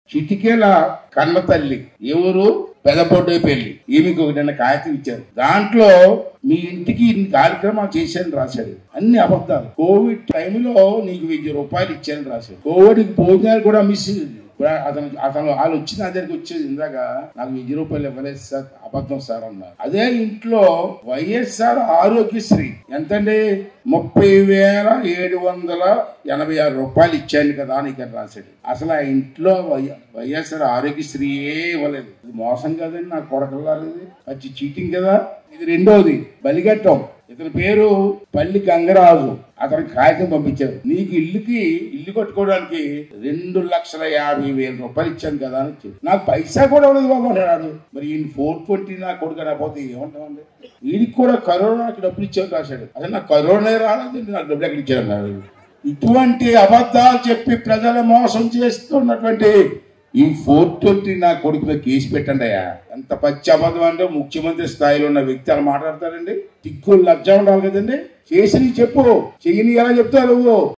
చిటికేల కన్న తల్లి ఎవరు పెదపొడ్డు పెళ్లి ఈమెకి ఒక నిన్న కాగితం ఇచ్చారు దాంట్లో మీ ఇంటికి ఇన్ని కార్యక్రమాలు చేశాను రాశాడు అన్ని అబద్ధాలు కోవిడ్ టైంలో నీకు వెయ్యి రూపాయలు ఇచ్చాను రాశాడు కోవిడ్ భోజనాలు కూడా మిస్ ఇప్పుడు అతను అతను వాళ్ళు వచ్చి నా దగ్గరికి వచ్చేది ఇందాక నాకు వెయ్యి రూపాయలు ఇవ్వలేదు సార్ అబద్ధం సార్ అన్నారు అదే ఇంట్లో వైఎస్ఆర్ ఆరోగ్యశ్రీ ఎంతండి ముప్పై వేల ఏడు వందల ఎనభై ఆరు రూపాయలు ఇచ్చాను కదా అని ఇక్కడ రాశాడు అసలు ఆ ఇంట్లో వై- వైఎస్ఆర్ ఆరోగ్యశ్రీయే ఇవ్వలేదు ఇది మోసం కదండి నాకు కొడకలారు ఇది వచ్చి చీటింగ్ కదా ఇది రెండోది బలిగట్టం ఇతని పేరు పల్లి గంగరాజు అతనికి కాగితం పంపించారు నీకు ఇల్లుకి ఇల్లు కట్టుకోవడానికి రెండు లక్షల యాభై వేల రూపాయలు ఇచ్చాను కదా అని చెప్పి నాకు పైసా కూడా ఉండదు బాబు అన్నాడు మరి ఈయన ఫోర్ ట్వంటీ నా కొడుకు రాకపోతే ఏమంటామండి వీడికి కూడా కరోనాకి డబ్బులు ఇచ్చాను రాశాడు అదే నాకు కరోనా రాలేదండి నాకు డబ్బులు ఎక్కడ ఇచ్చాడు అన్నాడు ఇటువంటి అబద్ధాలు చెప్పి ప్రజలు మోసం చేస్తున్నటువంటి ఈ ఫోర్ ట్వంటీ నా కొడుకు మీద కేసు పెట్టండి అయ్యా ఎంత పచ్చి అబద్ధం అంటే ముఖ్యమంత్రి స్థాయిలో ఉన్న వ్యక్తి అలా మాట్లాడతారండి దిక్కులు లజ్జ ఉండాలి కదండి చేసి చెప్పు చెయ్యని ఎలా చెప్తావు నువ్వు